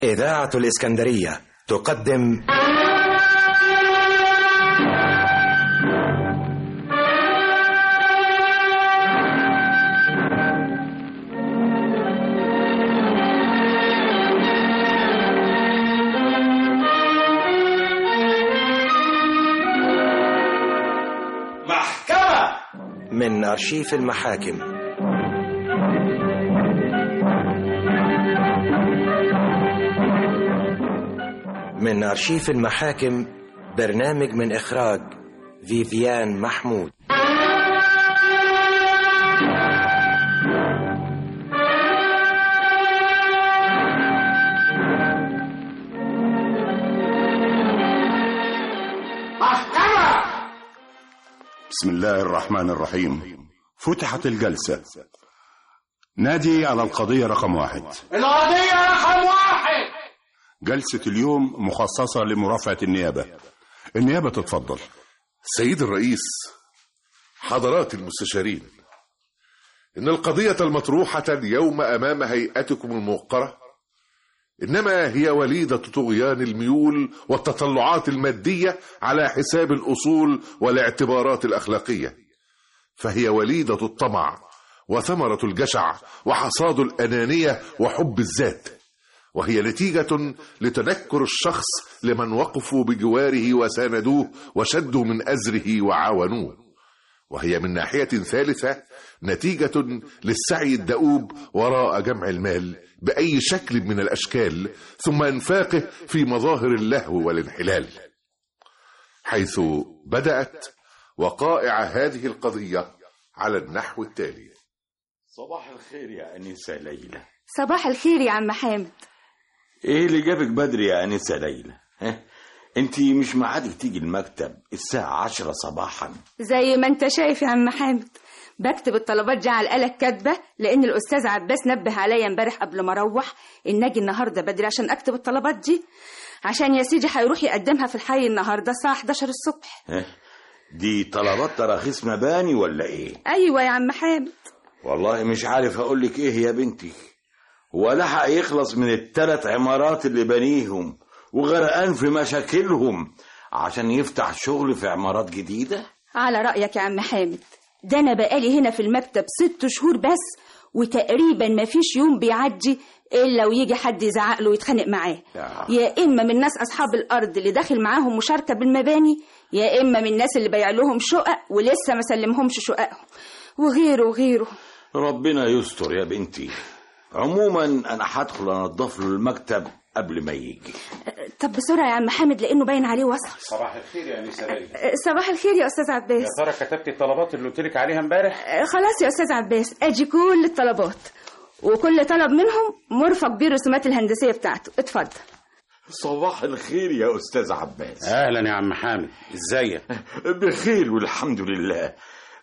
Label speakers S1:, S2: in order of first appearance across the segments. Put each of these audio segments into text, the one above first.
S1: إذاعة الإسكندرية تقدم
S2: محكمة
S1: من أرشيف المحاكم من أرشيف المحاكم برنامج من إخراج فيفيان محمود
S2: محكمة
S3: بسم الله الرحمن الرحيم فتحت الجلسة نادي على القضية رقم واحد
S2: القضية رقم واحد
S3: جلسة اليوم مخصصة لمرافعة النيابة النيابة تتفضل
S4: سيد الرئيس حضرات المستشارين إن القضية المطروحة اليوم أمام هيئتكم الموقرة إنما هي وليدة طغيان الميول والتطلعات المادية على حساب الأصول والاعتبارات الأخلاقية فهي وليدة الطمع وثمرة الجشع وحصاد الأنانية وحب الذات وهي نتيجة لتنكر الشخص لمن وقفوا بجواره وساندوه وشدوا من أزره وعاونوه وهي من ناحية ثالثة نتيجة للسعي الدؤوب وراء جمع المال بأي شكل من الأشكال ثم إنفاقه في مظاهر اللهو والانحلال حيث بدأت وقائع هذه القضية على النحو التالي
S2: صباح الخير يا أنسة ليلى
S5: صباح الخير يا عم حامد
S2: إيه اللي جابك بدري يا أنسة ليلى ها؟ انتي مش معادك تيجي المكتب الساعة عشرة صباحا
S5: زي ما انت شايف يا عم حامد بكتب الطلبات دي على الآلة الكاتبة لأن الأستاذ عباس نبه عليا امبارح قبل ما أروح إن أجي النهاردة بدري عشان أكتب الطلبات دي عشان يا سيدي هيروح يقدمها في الحي النهاردة الساعة 11 الصبح
S2: ها؟ دي طلبات تراخيص مباني ولا ايه
S5: أيوة يا عم حامد
S2: والله مش عارف اقول لك ايه يا بنتي ولا حق يخلص من التلات عمارات اللي بنيهم وغرقان في مشاكلهم عشان يفتح شغل في عمارات جديدة
S5: على رأيك يا عم حامد ده أنا بقالي هنا في المكتب ست شهور بس وتقريبا ما فيش يوم بيعدي إلا ويجي حد يزعق له ويتخانق معاه
S2: يا.
S5: يا إما من ناس أصحاب الأرض اللي داخل معاهم مشاركة بالمباني يا إما من الناس اللي بيع لهم شقق ولسه ما سلمهمش شققهم وغيره وغيره
S2: ربنا يستر يا بنتي عموما انا هدخل انضف له المكتب قبل ما يجي
S5: طب بسرعة يا عم حامد لأنه باين عليه وصل
S6: صباح الخير يا انسه ليلى
S5: أه، صباح الخير يا أستاذ عباس
S6: يا ترى كتبت الطلبات اللي قلت لك عليها امبارح
S5: أه، خلاص يا أستاذ عباس أجي كل الطلبات وكل طلب منهم مرفق بيه الرسومات الهندسية بتاعته اتفضل
S2: صباح الخير يا استاذ عباس
S6: اهلا يا عم حامد ازيك
S2: بخير والحمد لله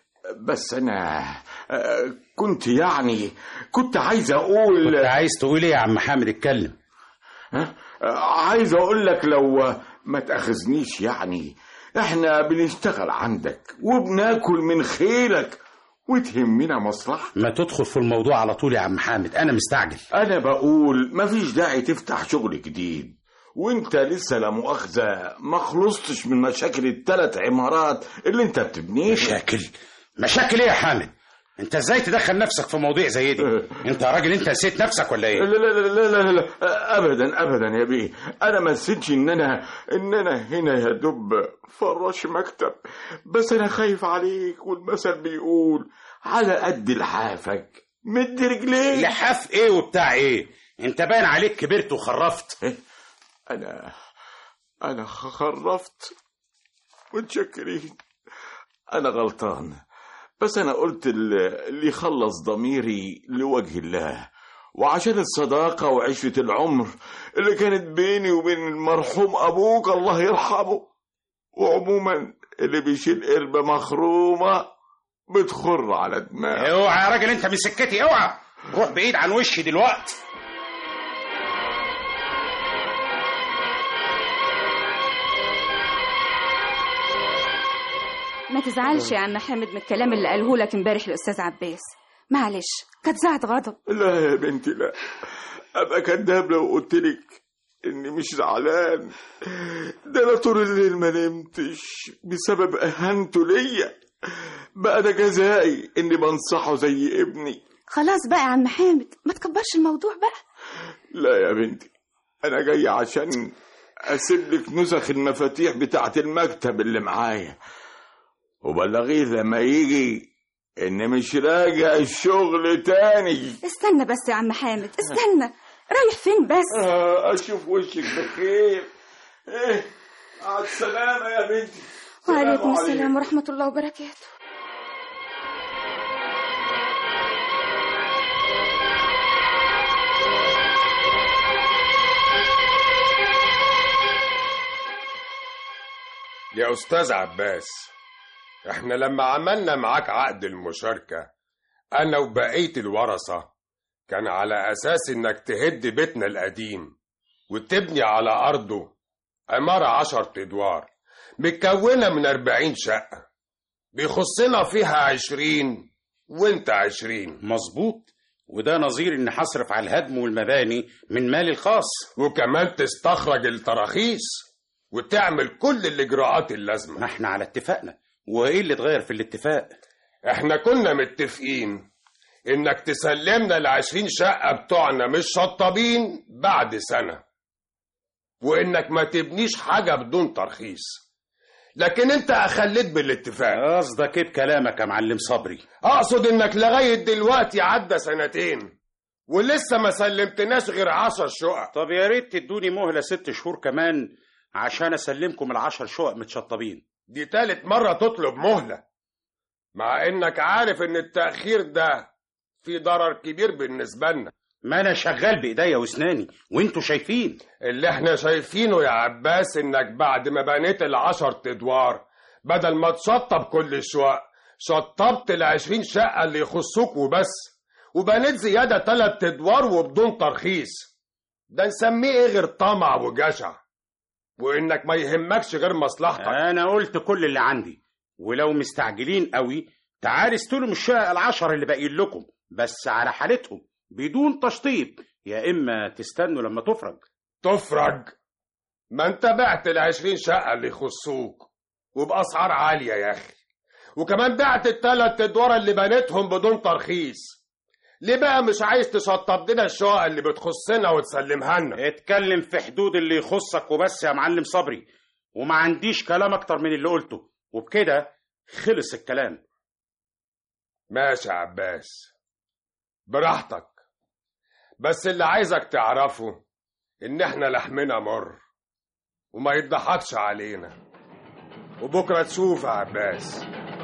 S2: بس انا آه، كنت يعني كنت عايز اقول
S6: كنت عايز تقول ايه يا عم حامد اتكلم
S2: ها؟ آه، عايز اقول لك لو ما تاخذنيش يعني احنا بنشتغل عندك وبناكل من خيرك وتهمنا مصلحة
S6: ما تدخل في الموضوع على طول يا عم حامد انا مستعجل
S2: انا بقول مفيش داعي تفتح شغل جديد وانت لسه لا مؤاخذة ما خلصتش من مشاكل الثلاث عمارات اللي انت بتبنيها
S6: مشاكل مشاكل ايه يا حامد انت ازاي تدخل نفسك في مواضيع زي دي انت يا راجل انت نسيت نفسك ولا ايه
S2: لا لا لا لا لا, لا. ابدا ابدا يا بيه انا ما نسيتش ان انا ان انا هنا يا دب فراش مكتب بس انا خايف عليك والمثل بيقول على قد لحافك مد رجليك
S6: لحاف ايه وبتاع ايه انت باين عليك كبرت وخرفت
S2: انا انا خرفت متشكرين انا غلطان بس انا قلت ال- اللي يخلص ضميري لوجه الله وعشان الصداقة وعشرة العمر اللي كانت بيني وبين المرحوم أبوك الله يرحمه وعموما اللي بيشيل قربة مخرومة بتخر على دماغه
S6: اوعى يا راجل انت من سكتي اوعى روح بعيد عن وشي دلوقتي
S5: ما تزعلش يا عم حامد من الكلام اللي قاله لك امبارح الأستاذ عباس معلش كانت ساعة غضب
S2: لا يا بنتي لا ابقى كداب لو قلت لك اني مش زعلان ده انا طول الليل ما نمتش بسبب اهانته ليا بقى ده جزائي اني بنصحه زي ابني
S5: خلاص بقى يا عم حامد ما تكبرش الموضوع بقى
S2: لا يا بنتي انا جاي عشان اسيب لك نسخ المفاتيح بتاعت المكتب اللي معايا وبلغيه لما يجي ان مش راجع الشغل تاني
S5: استنى بس يا عم حامد استنى رايح فين بس
S2: آه، اشوف وشك بخير ايه على السلامة يا بنتي
S5: وعليكم
S2: سلام
S5: السلام ورحمة الله وبركاته
S7: يا أستاذ عباس احنا لما عملنا معاك عقد المشاركة أنا وبقية الورثة كان على أساس إنك تهد بيتنا القديم وتبني على أرضه عمارة عشر أدوار متكونة من أربعين شقة بيخصنا فيها عشرين وانت عشرين
S6: مظبوط وده نظير إن هصرف على الهدم والمباني من مالي الخاص
S7: وكمان تستخرج التراخيص وتعمل كل الإجراءات اللازمة
S6: ما احنا على اتفاقنا وإيه اللي اتغير في الاتفاق
S7: احنا كنا متفقين انك تسلمنا العشرين شقة بتوعنا مش شطابين بعد سنة وانك ما تبنيش حاجة بدون ترخيص لكن انت اخليت بالاتفاق
S6: قصدك ايه بكلامك يا معلم صبري
S7: اقصد انك لغاية دلوقتي عدى سنتين ولسه ما سلمتناش غير عشر شقق
S6: طب يا ريت تدوني مهلة ست شهور كمان عشان اسلمكم العشر شقق متشطبين
S7: دي تالت مرة تطلب مهلة مع انك عارف ان التأخير ده في ضرر كبير بالنسبة لنا
S6: ما انا شغال بايديا واسناني وانتوا شايفين
S7: اللي احنا شايفينه يا عباس انك بعد ما بنيت العشر ادوار بدل ما تشطب كل الشقق شطبت العشرين شقة اللي يخصوك وبس وبنيت زيادة تلات ادوار وبدون ترخيص ده نسميه ايه غير طمع وجشع وانك ما يهمكش غير مصلحتك
S6: انا قلت كل اللي عندي ولو مستعجلين قوي تعالوا استلموا الشقق العشر اللي باقيين لكم بس على حالتهم بدون تشطيب يا اما تستنوا لما تفرج
S7: تفرج ما انت بعت العشرين شقة اللي يخصوك وبأسعار عالية يا أخي وكمان بعت التلات أدوار اللي بنيتهم بدون ترخيص ليه بقى مش عايز تشطب لنا الشقق اللي بتخصنا وتسلمها لنا
S6: اتكلم في حدود اللي يخصك وبس يا معلم صبري وما عنديش كلام اكتر من اللي قلته وبكده خلص الكلام
S7: ماشي يا عباس براحتك بس اللي عايزك تعرفه ان احنا لحمنا مر وما يضحكش علينا وبكره تشوف يا عباس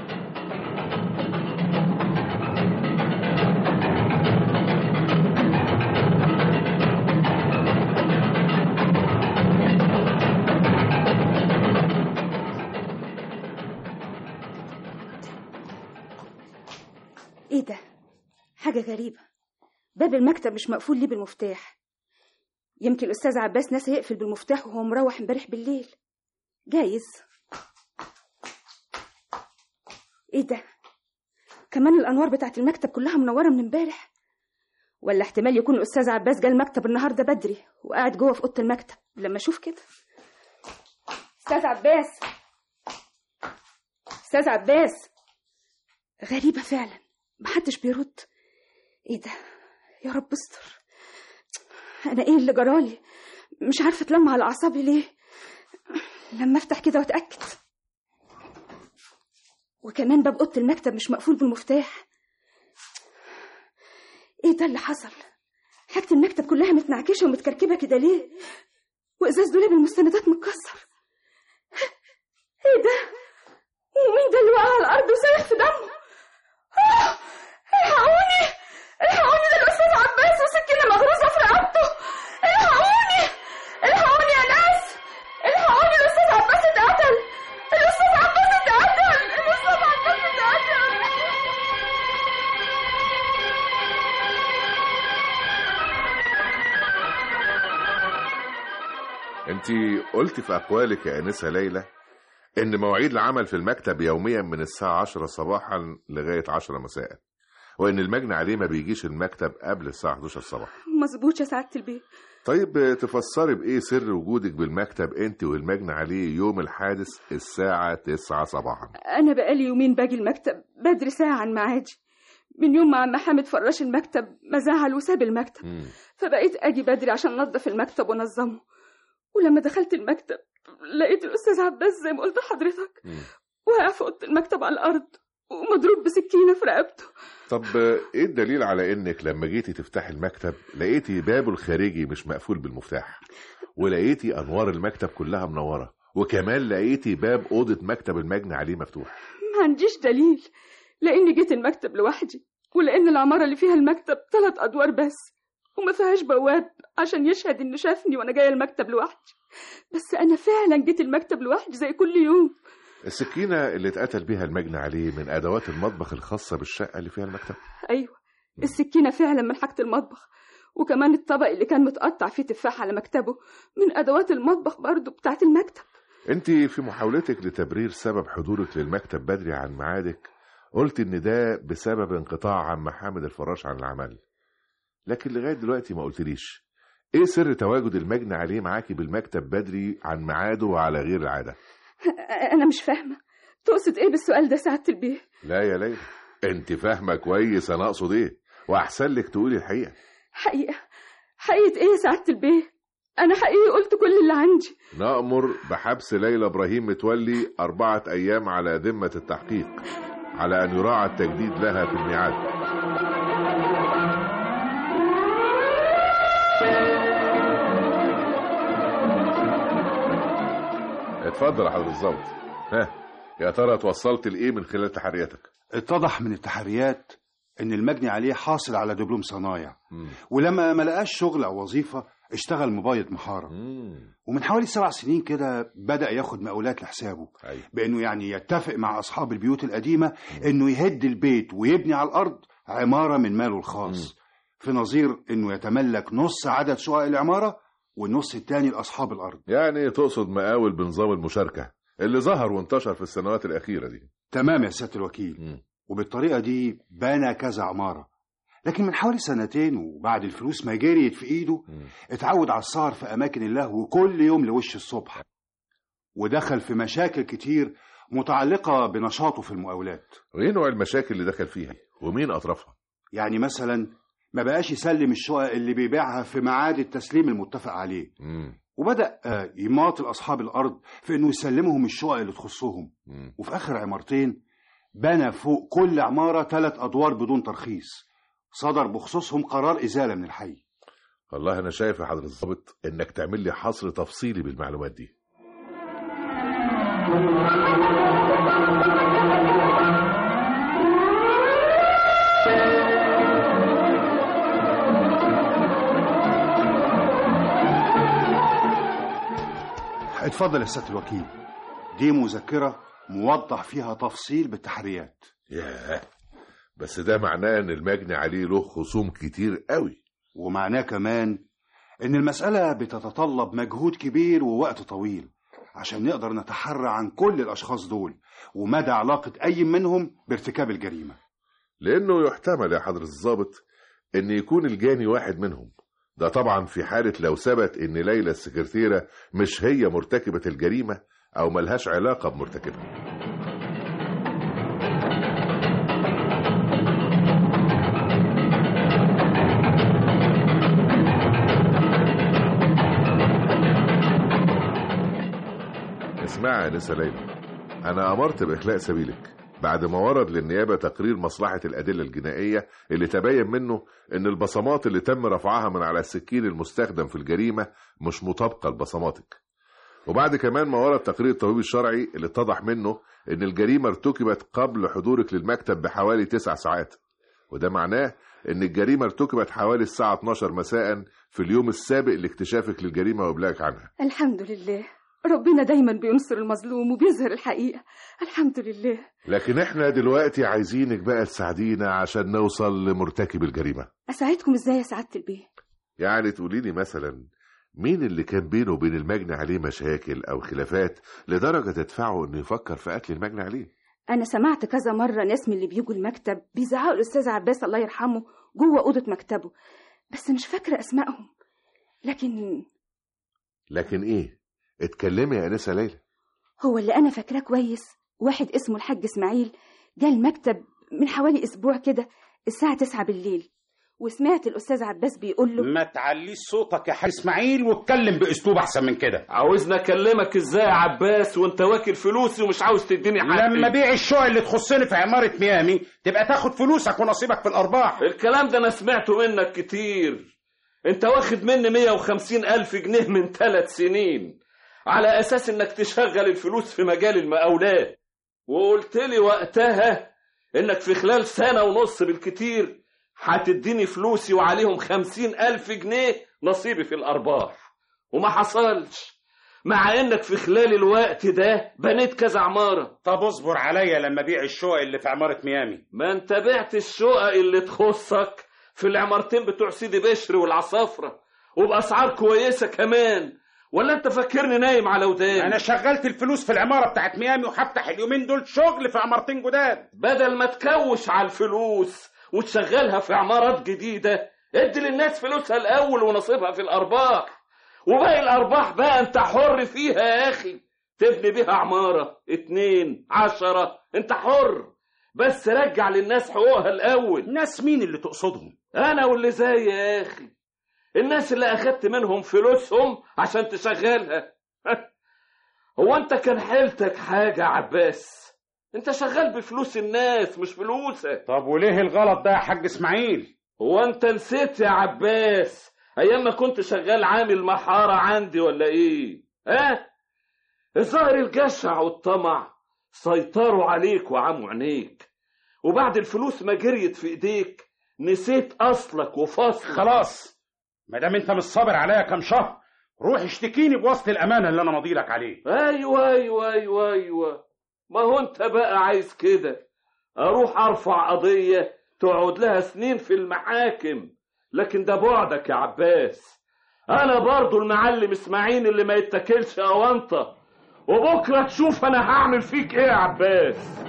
S5: ايه ده حاجة غريبة باب المكتب مش مقفول ليه بالمفتاح يمكن الأستاذ عباس ناس يقفل بالمفتاح وهو مروح امبارح بالليل جايز ايه ده كمان الأنوار بتاعت المكتب كلها منورة من امبارح ولا احتمال يكون الأستاذ عباس جه المكتب النهاردة بدري وقاعد جوه في أوضة المكتب لما أشوف كده أستاذ عباس أستاذ عباس غريبة فعلا محدش بيرد ايه ده يا رب استر انا ايه اللي جرالي مش عارفه اتلم على اعصابي ليه لما افتح كده واتاكد وكمان باب اوضه المكتب مش مقفول بالمفتاح ايه ده اللي حصل حاجه المكتب كلها متنعكشه ومتكركبه كده ليه وازاز دولاب المستندات متكسر ايه ده ومين ده اللي وقع على الارض وسايح في دمه آه! الحقوني الحقوني ده الاستاذ عباس وسكينه مغروزه في رقبته الحقوني الحقوني يا ناس الحقوني الاستاذ عباس اتقتل الاستاذ عباس اتقتل الاستاذ عباس اتقتل
S4: انت قلت في اقوالك يا انسه ليلى ان مواعيد العمل في المكتب يوميا من الساعه 10 صباحا لغايه 10 مساء وان المجني عليه ما بيجيش المكتب قبل الساعه 11 الصباح
S5: مظبوط يا سعاده البيه
S4: طيب تفسري بايه سر وجودك بالمكتب انت والمجني عليه يوم الحادث الساعه 9 صباحا
S5: انا بقالي يومين باجي المكتب بدري ساعه عن ميعادي من يوم ما عم حامد فراش المكتب ما زعل وساب المكتب
S4: مم.
S5: فبقيت اجي بدري عشان انظف المكتب وانظمه ولما دخلت المكتب لقيت الاستاذ عباس زي ما قلت لحضرتك
S4: مم.
S5: واقع في اوضه المكتب على الارض ومضروب بسكينه في رقبته
S4: طب ايه الدليل على انك لما جيتي تفتحي المكتب لقيتي بابه الخارجي مش مقفول بالمفتاح ولقيتي انوار المكتب كلها منوره وكمان لقيتي باب اوضه مكتب المجني عليه مفتوح
S5: ما عنديش دليل لاني جيت المكتب لوحدي ولان العماره اللي فيها المكتب ثلاث ادوار بس وما فيهاش بواب عشان يشهد انه شافني وانا جايه المكتب لوحدي بس انا فعلا جيت المكتب لوحدي زي كل يوم
S4: السكينه اللي اتقتل بيها المجني عليه من ادوات المطبخ الخاصه بالشقه اللي فيها المكتب
S5: ايوه السكينه فعلا من حاجه المطبخ وكمان الطبق اللي كان متقطع فيه تفاح على مكتبه من ادوات المطبخ برضه بتاعت المكتب
S4: انت في محاولتك لتبرير سبب حضورك للمكتب بدري عن ميعادك قلت ان ده بسبب انقطاع عم حامد الفراش عن العمل لكن لغايه دلوقتي ما قلتليش ايه سر تواجد المجني عليه معاكي بالمكتب بدري عن ميعاده وعلى غير العاده
S5: انا مش فاهمه تقصد ايه بالسؤال ده سعاده البيه
S4: لا يا ليلى انت فاهمه كويس انا اقصد ايه واحسن لك تقولي الحقيقه
S5: حقيقه حقيقه ايه يا سعاده البيه انا حقيقي قلت كل اللي عندي
S4: نأمر بحبس ليلى إبراهيم متولي أربعة أيام على ذمة التحقيق على أن يراعى التجديد لها في الميعاد اتفضل يا حضرة الظابط ها يا ترى توصلت لإيه من خلال تحرياتك
S8: اتضح من التحريات ان المجني عليه حاصل على دبلوم صنايع
S4: مم.
S8: ولما ما لقاش شغل او وظيفه اشتغل مبيض محاره
S4: مم.
S8: ومن حوالي سبع سنين كده بدا ياخد مقاولات لحسابه
S4: أيوة.
S8: بانه يعني يتفق مع اصحاب البيوت القديمه انه يهد البيت ويبني على الارض عماره من ماله الخاص في نظير انه يتملك نص عدد شقق العماره والنص التاني لاصحاب الارض
S4: يعني تقصد مقاول بنظام المشاركة اللي ظهر وانتشر في السنوات الأخيرة دي
S8: تمام يا سياده الوكيل
S4: مم.
S8: وبالطريقة دي بنى كذا عمارة لكن من حوالي سنتين وبعد الفلوس ما جريت في ايده
S4: مم.
S8: اتعود على السهر في اماكن اللهو كل يوم لوش الصبح ودخل في مشاكل كتير متعلقة بنشاطه في المقاولات
S4: وإيه نوع المشاكل اللي دخل فيها ومين أطرافها
S8: يعني مثلا ما بقاش يسلم الشقق اللي بيبيعها في ميعاد التسليم المتفق عليه
S4: مم.
S8: وبدأ آه، يماطل أصحاب الأرض في إنه يسلمهم الشقق اللي تخصهم
S4: مم.
S8: وفي آخر عمارتين بنى فوق كل عمارة ثلاث أدوار بدون ترخيص صدر بخصوصهم قرار إزالة من الحي
S4: والله أنا شايف يا حضرة الظابط إنك تعمل لي حصر تفصيلي بالمعلومات دي
S8: اتفضل يا سيادة الوكيل دي مذكرة موضح فيها تفصيل بالتحريات
S4: ياه بس ده معناه إن المجني عليه له خصوم كتير قوي
S8: ومعناه كمان إن المسألة بتتطلب مجهود كبير ووقت طويل عشان نقدر نتحرى عن كل الأشخاص دول ومدى علاقة أي منهم بارتكاب الجريمة
S4: لأنه يحتمل يا حضرة الظابط إن يكون الجاني واحد منهم ده طبعا في حالة لو ثبت إن ليلى السكرتيرة مش هي مرتكبة الجريمة أو ملهاش علاقة بمرتكبها اسمعي يا نسا ليلى أنا أمرت بإخلاء سبيلك بعد ما ورد للنيابة تقرير مصلحة الأدلة الجنائية اللي تبين منه إن البصمات اللي تم رفعها من على السكين المستخدم في الجريمة مش مطابقة لبصماتك وبعد كمان ما ورد تقرير الطبيب الشرعي اللي اتضح منه إن الجريمة ارتكبت قبل حضورك للمكتب بحوالي تسع ساعات وده معناه إن الجريمة ارتكبت حوالي الساعة 12 مساء في اليوم السابق لاكتشافك للجريمة وإبلاغك عنها
S5: الحمد لله ربنا دايما بينصر المظلوم وبيظهر الحقيقه الحمد لله
S4: لكن احنا دلوقتي عايزينك بقى تساعدينا عشان نوصل لمرتكب الجريمة
S5: اساعدكم ازاي يا سعاده البيه
S4: يعني تقولي لي مثلا مين اللي كان بينه وبين المجني عليه مشاكل او خلافات لدرجة تدفعه انه يفكر في قتل المجني عليه
S5: انا سمعت كذا مره ناس من اللي بيجوا المكتب بيزعقوا الاستاذ عباس الله يرحمه جوه اوضه مكتبه بس مش فاكره اسمائهم لكن
S4: لكن ايه اتكلمي يا انسه ليلى
S5: هو اللي انا فاكراه كويس واحد اسمه الحاج اسماعيل جه المكتب من حوالي اسبوع كده الساعه 9 بالليل وسمعت الاستاذ عباس بيقول له
S6: ما تعليش صوتك يا حاج اسماعيل واتكلم باسلوب احسن من كده
S9: عاوزني اكلمك ازاي يا عباس وانت واكل فلوسي ومش عاوز تديني حقي
S6: لما بيع الشقق اللي تخصني في عماره ميامي تبقى تاخد فلوسك ونصيبك في الارباح
S9: الكلام ده انا سمعته منك كتير انت واخد مني 150 الف جنيه من ثلاث سنين على اساس انك تشغل الفلوس في مجال المقاولات وقلت لي وقتها انك في خلال سنة ونص بالكتير هتديني فلوسي وعليهم خمسين الف جنيه نصيبي في الارباح وما حصلش مع انك في خلال الوقت ده بنيت كذا عمارة
S6: طب اصبر عليا لما بيع الشقق اللي في عماره ميامي
S9: ما انت بعت الشقق اللي تخصك في العمارتين بتوع سيدي بشر والعصافرة وبأسعار كويسة كمان ولا انت فاكرني نايم على وداني
S6: انا شغلت الفلوس في العماره بتاعت ميامي وهفتح اليومين دول شغل في عمارتين جداد
S9: بدل ما تكوش على الفلوس وتشغلها في عمارات جديدة ادي للناس فلوسها الأول ونصيبها في الأرباح وباقي الأرباح بقى أنت حر فيها يا أخي تبني بيها عمارة اتنين عشرة أنت حر بس رجع للناس حقوقها الأول
S6: ناس مين اللي تقصدهم
S9: أنا واللي زي يا أخي الناس اللي أخدت منهم فلوسهم عشان تشغلها هو أنت كان حيلتك حاجة يا عباس أنت شغال بفلوس الناس مش فلوسك
S6: طب وليه الغلط ده يا حاج اسماعيل
S9: هو أنت نسيت يا عباس أيام ما كنت شغال عامل محارة عندي ولا إيه ها الظاهر الجشع والطمع سيطروا عليك وعموا عينيك وبعد الفلوس ما جريت في ايديك نسيت اصلك وفصلك
S6: خلاص ما دام انت مش صابر عليا كام شهر روح اشتكيني بوصل الامانه اللي انا ماضيلك عليه
S9: ايوه ايوه ايوه ايوه ما هو انت بقى عايز كده اروح ارفع قضيه تقعد لها سنين في المحاكم لكن ده بعدك يا عباس انا برضو المعلم اسماعيل اللي ما يتاكلش اوانطه وبكره تشوف انا هعمل فيك ايه يا عباس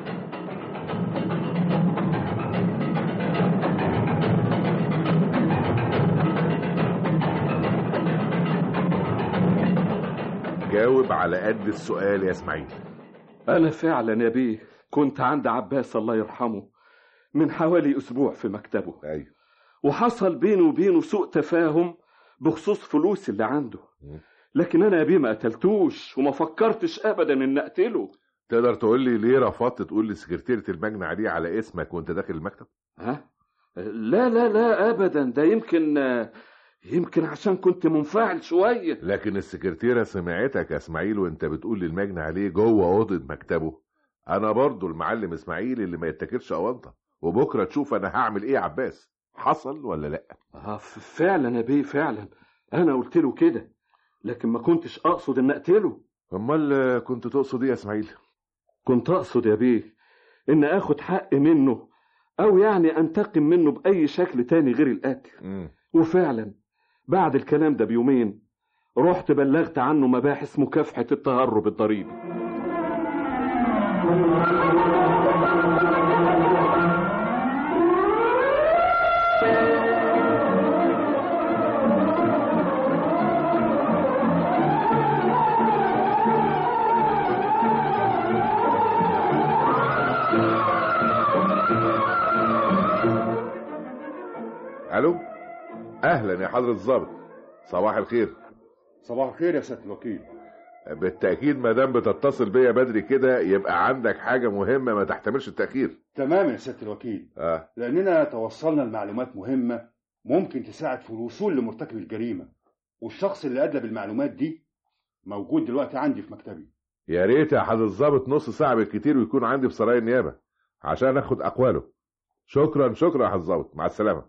S4: جاوب على قد السؤال يا اسماعيل
S9: انا فعلا يا بيه كنت عند عباس الله يرحمه من حوالي اسبوع في مكتبه
S4: ايوه
S9: وحصل بيني وبينه سوء تفاهم بخصوص فلوس اللي عنده لكن انا يا بيه ما قتلتوش وما فكرتش ابدا ان اقتله
S4: تقدر تقول لي ليه رفضت تقول لسكرتيرة المجني عليه على اسمك وانت داخل المكتب
S9: ها لا لا لا ابدا ده يمكن يمكن عشان كنت منفعل شويه
S4: لكن السكرتيرة سمعتك يا اسماعيل وانت بتقول للمجني عليه جوه اوضه مكتبه انا برضو المعلم اسماعيل اللي ما يتاكلش اونطه وبكره تشوف انا هعمل ايه يا عباس حصل ولا لا
S9: اه ف- فعلا يا بيه فعلا انا قلت له كده لكن ما كنتش اقصد ان اقتله
S4: امال كنت تقصد ايه يا اسماعيل
S9: كنت اقصد يا بيه ان اخد حق منه او يعني انتقم منه باي شكل تاني غير القتل
S4: مم.
S9: وفعلا بعد الكلام ده بيومين رحت بلغت عنه مباحث مكافحة التهرب الضريبي
S4: الو اهلا يا حضرة الضابط صباح الخير
S8: صباح الخير يا سيادة الوكيل
S4: بالتاكيد ما دام بتتصل بيا بدري كده يبقى عندك حاجه مهمه ما تحتملش التاخير
S8: تمام يا سيادة الوكيل
S4: اه
S8: لأننا توصلنا لمعلومات مهمة ممكن تساعد في الوصول لمرتكب الجريمة والشخص اللي أدلى بالمعلومات دي موجود دلوقتي عندي في مكتبي
S4: يا ريت يا حضرة الضابط نص ساعه بالكتير ويكون عندي في سرايا النيابه عشان اخد اقواله شكرا شكرا يا حضرة الضابط مع السلامه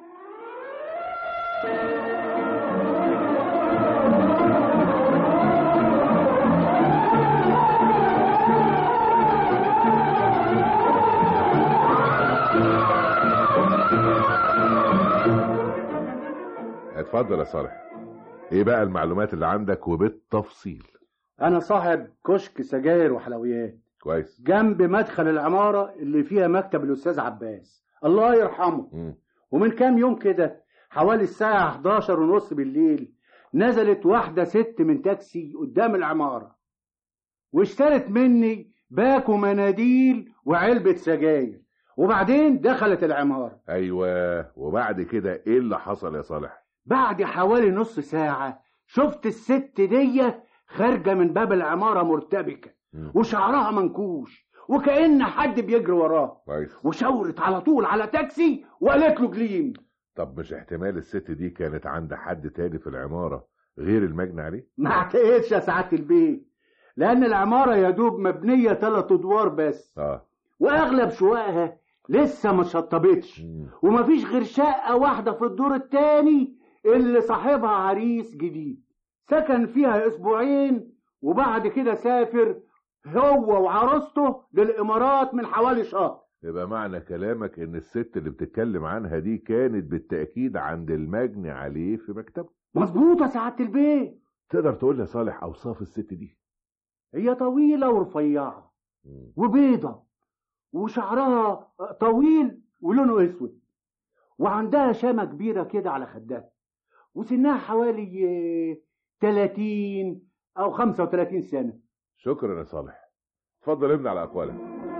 S4: اتفضل يا صالح ايه بقى المعلومات اللي عندك وبالتفصيل
S10: أنا صاحب كشك سجاير وحلويات
S4: كويس
S10: جنب مدخل العمارة اللي فيها مكتب الأستاذ عباس الله يرحمه
S4: مم.
S10: ومن كام يوم كده حوالي الساعة 11 ونص بالليل نزلت واحدة ست من تاكسي قدام العمارة واشترت مني باكو مناديل وعلبة سجاير وبعدين دخلت العمارة
S4: ايوه وبعد كده ايه اللي حصل يا صالح
S10: بعد حوالي نص ساعة شفت الست دي خارجة من باب العمارة مرتبكة
S4: مم.
S10: وشعرها منكوش وكأن حد بيجري وراها
S4: كويس
S10: وشاورت على طول على تاكسي وقالت له جليم
S4: طب مش احتمال الست دي كانت عند حد تاني في العمارة غير المجني عليه
S10: ما اعتقدش يا سعادة البيت لأن العمارة يا دوب مبنية تلات أدوار بس
S4: اه
S10: وأغلب شققها لسه ما شطبتش
S4: مم.
S10: ومفيش غير شقة واحدة في الدور التاني اللي صاحبها عريس جديد سكن فيها أسبوعين وبعد كده سافر هو وعروسته للإمارات من حوالي شهر
S4: يبقى معنى كلامك ان الست اللي بتتكلم عنها دي كانت بالتأكيد عند المجني عليه في مكتبه
S10: مظبوط يا سعادة البيت
S4: تقدر تقول لي يا صالح اوصاف الست دي
S10: هي طويلة ورفيعة
S4: مم.
S10: وبيضة وشعرها طويل ولونه اسود وعندها شامة كبيرة كده على خدها وسنها حوالي آه، 30 أو 35 سنة
S4: شكرا يا صالح اتفضل ابني على اقوالك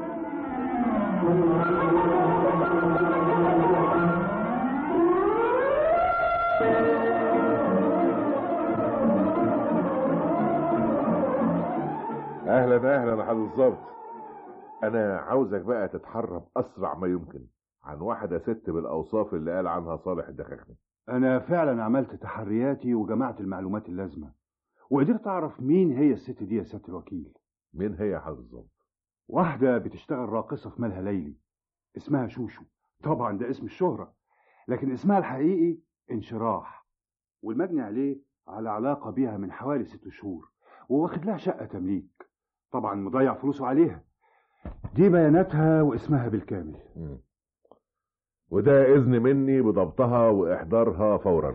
S4: اهلا اهلا يا حضرة الظابط انا عاوزك بقى تتحرى اسرع ما يمكن عن واحده ست بالاوصاف اللي قال عنها صالح الدخاخني
S8: أنا فعلا عملت تحرياتي وجمعت المعلومات اللازمة وقدرت أعرف مين هي الست دي يا سيادة الوكيل
S4: مين هي يا حضرة الظابط
S8: واحدة بتشتغل راقصة في مالها ليلي اسمها شوشو طبعا ده اسم الشهرة لكن اسمها الحقيقي انشراح والمجني عليه على علاقة بيها من حوالي ست شهور وواخد لها شقة تمليك طبعا مضيع فلوسه عليها دي بياناتها واسمها بالكامل
S4: مم. وده اذن مني بضبطها واحضارها فورا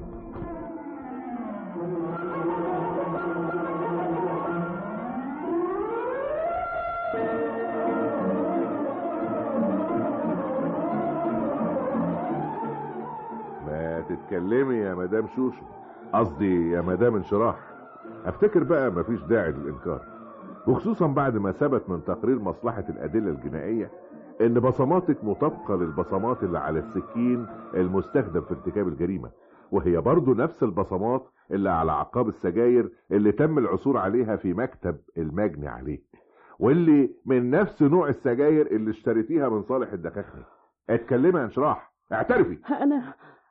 S4: ما تتكلمي يا مدام شوشو قصدي يا مدام انشراح افتكر بقى مفيش داعي للانكار وخصوصا بعد ما ثبت من تقرير مصلحة الأدلة الجنائية إن بصماتك مطابقة للبصمات اللي على السكين المستخدم في ارتكاب الجريمة وهي برضو نفس البصمات اللي على عقاب السجاير اللي تم العثور عليها في مكتب المجني عليه واللي من نفس نوع السجاير اللي اشتريتيها من صالح الدخاخني اتكلمي يا انشراح اعترفي
S11: أنا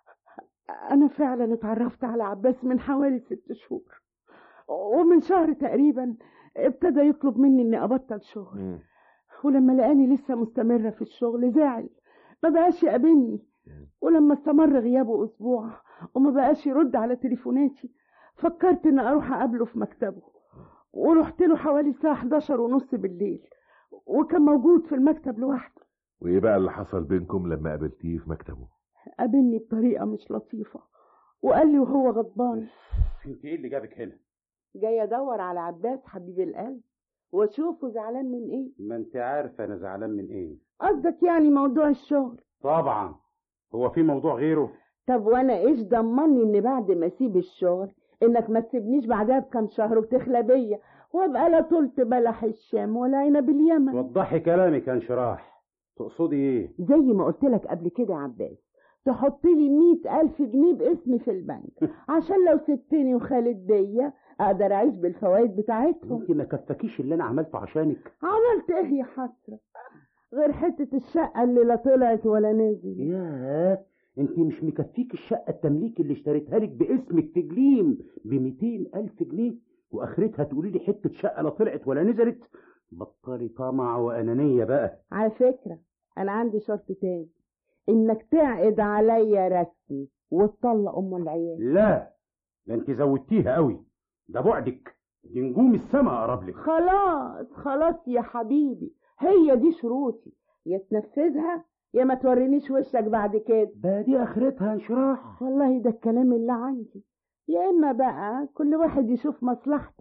S11: أنا فعلا اتعرفت على عباس من حوالي ست شهور ومن شهر تقريبا ابتدى يطلب مني إني أبطل شغل ولما لقاني لسه مستمرة في الشغل زعل ما بقاش يقابلني ولما استمر غيابه أسبوع وما بقاش يرد على تليفوناتي فكرت إن أروح أقابله في مكتبه ورحت له حوالي الساعة 11 ونص بالليل وكان موجود في المكتب لوحده
S4: وايه بقى اللي حصل بينكم لما قابلتيه في مكتبه
S11: قابلني بطريقة مش لطيفة وقال لي وهو غضبان
S6: انت ايه اللي جابك هنا
S11: جاي ادور على عباس حبيب القلب واشوفه زعلان من ايه
S6: ما انت عارفه انا زعلان من ايه
S11: قصدك يعني موضوع الشغل
S6: طبعا هو في موضوع غيره
S11: طب وانا ايش ضمني ان بعد ما اسيب الشغل انك ما تسيبنيش بعدها بكام شهر وتخلى بيا وابقى لا طولت بلح الشام ولا عنب اليمن
S6: وضحي كلامك يا انشراح تقصدي ايه
S11: زي ما قلت لك قبل كده يا عباس تحط لي مية ألف جنيه باسمي في البنك عشان لو سبتني وخالد بيا أقدر أعيش بالفوائد بتاعتهم
S6: انت ما كفكيش اللي انا عملته عشانك
S11: عملت إيه يا حسرة غير حتة الشقة اللي لا طلعت ولا نزلت
S6: ياه انت مش مكفيك الشقه التمليك اللي اشتريتها لك باسمك في جليم ب ألف جنيه واخرتها تقولي لي حته شقه لا طلعت ولا نزلت بطلي طمع وانانيه بقى
S11: على فكرة أنا عندي شرط تاني إنك تعقد عليا رسمي وتطلق أم العيال
S6: لا ده انت زودتيها قوي ده بعدك دي نجوم السما اقرب لك
S11: خلاص خلاص يا حبيبي هي دي شروطي يا تنفذها يا ما تورينيش وشك بعد كده
S6: ده دي اخرتها انشراح
S11: والله ده الكلام اللي عندي يا اما بقى كل واحد يشوف مصلحته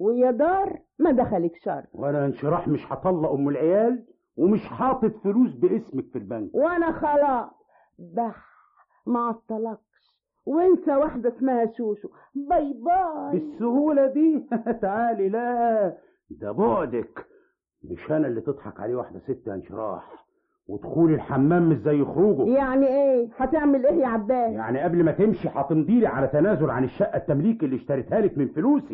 S11: ويا دار ما دخلك شر
S6: وانا انشراح مش هطلق ام العيال ومش حاطط فلوس باسمك في البنك
S11: وانا خلاص بح ما عطلكش وانسى واحدة اسمها شوشو باي باي
S6: بالسهولة دي تعالي لا ده بعدك مش انا اللي تضحك عليه واحدة ست يا انشراح ودخول الحمام مش زي خروجه
S11: يعني ايه هتعمل ايه يا عباس
S6: يعني قبل ما تمشي هتمضيلي على تنازل عن الشقة التمليك اللي اشتريتها لك من فلوسي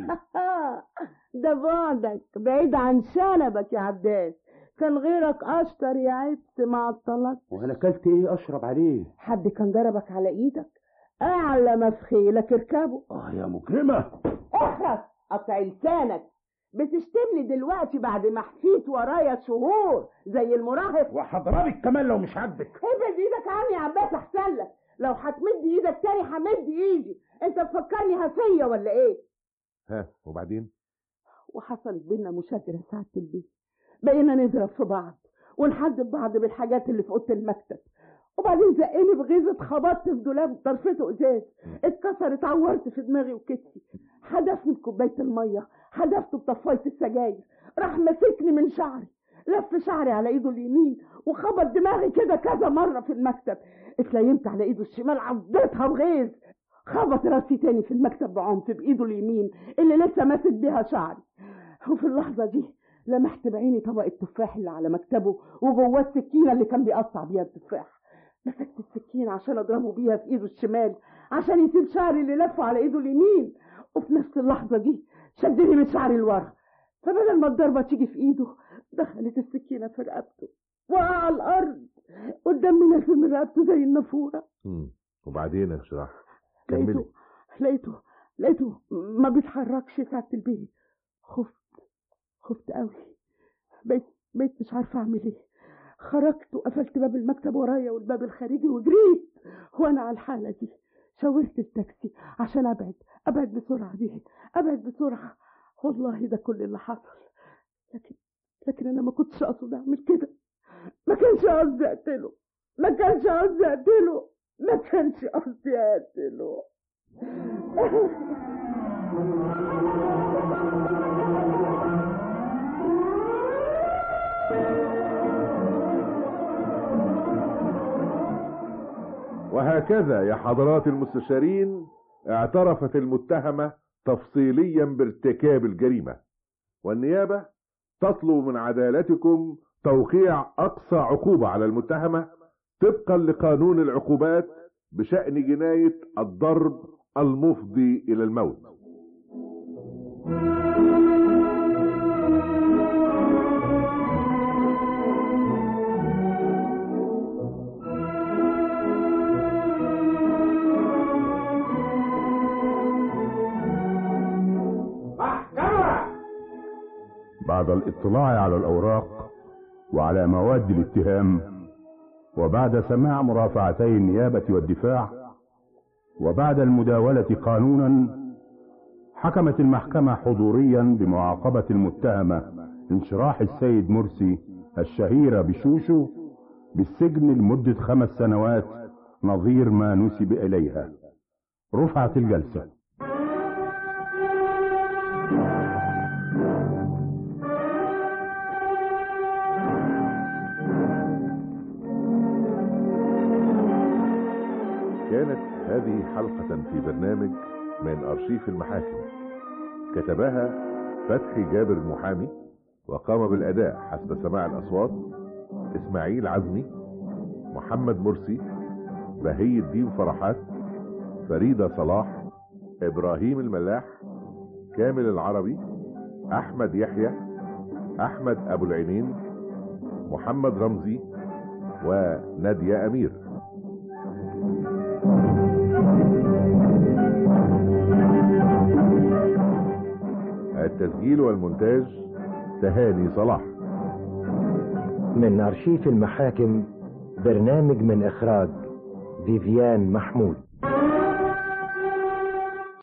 S11: ده بعدك بعيد عن شنبك يا عباس كان غيرك اشطر يا عبس مع الطلاق
S6: وانا اكلت ايه اشرب عليه
S11: حد كان ضربك على ايدك اعلى ما في خيلك اركبه
S6: اه يا مجرمة
S11: اخرس قطع لسانك بتشتمني دلوقتي بعد ما حفيت ورايا شهور زي المراهق
S6: وهضربك كمان لو مش عاجبك
S11: ابعد ايدك عني يا عباس احسن لك لو هتمد ايدك تاني همد ايدي انت تفكرني هفيه ولا ايه
S4: ها وبعدين
S11: وحصلت بينا مشاجرة ساعة البيت بقينا نضرب في بعض ونحدد بعض بالحاجات اللي في اوضه المكتب وبعدين زقني بغيظ اتخبطت في دولاب طرفته ازاز اتكسر اتعورت في دماغي وكتفي حدفني بكوبايه الميه حدفته بطفايه السجاير راح ماسكني من شعري لف شعري على ايده اليمين وخبط دماغي كده كذا مره في المكتب اتليمت على ايده الشمال عضيتها بغيظ خبط راسي تاني في المكتب بعنف بايده اليمين اللي لسه ماسك بيها شعري وفي اللحظه دي لمحت بعيني طبق التفاح اللي على مكتبه وجواه السكينه اللي كان بيقطع بيها التفاح مسكت السكينه عشان اضربه بيها في ايده الشمال عشان يسيب شعري اللي لفه على ايده اليمين وفي نفس اللحظه دي شدني من شعري لورا فبدل ما الضربه تيجي في ايده دخلت السكينه في رقبته وقع على الارض قدام نازل من رقبته زي النافوره
S4: مم. وبعدين يا شراح
S11: لقيته
S4: كملي
S11: لقيته لقيته ما بيتحركش ساعة البيت خفت خفت قوي بقيت بقيت مش عارفة أعمل إيه خرجت وقفلت باب المكتب ورايا والباب الخارجي وجريت وأنا على الحالة دي شاورت التاكسي عشان أبعد أبعد بسرعة دي أبعد بسرعة والله ده كل اللي حصل لكن لكن أنا ما كنتش أقصد أعمل كده ما كانش قصدي أقتله ما كانش قصدي أقتله ما كانش قصدي أقتله
S4: وهكذا يا حضرات المستشارين اعترفت المتهمة تفصيليا بارتكاب الجريمة والنيابة تطلب من عدالتكم توقيع أقصى عقوبة على المتهمة طبقا لقانون العقوبات بشأن جناية الضرب المفضي إلى الموت
S3: بعد الاطلاع على الأوراق وعلى مواد الاتهام وبعد سماع مرافعتي النيابة والدفاع وبعد المداولة قانونا حكمت المحكمة حضوريا بمعاقبة المتهمة انشراح السيد مرسي الشهيرة بشوشو بالسجن لمدة خمس سنوات نظير ما نسب إليها رفعت الجلسة
S4: كانت هذه حلقة في برنامج من أرشيف المحاكم كتبها فتحي جابر المحامي وقام بالأداء حسب سماع الأصوات إسماعيل عزمي محمد مرسي بهي الدين فرحات فريدة صلاح إبراهيم الملاح كامل العربي أحمد يحيى أحمد أبو العينين محمد رمزي ونادية أمير التسجيل والمونتاج تهاني صلاح
S1: من أرشيف المحاكم برنامج من إخراج فيفيان محمود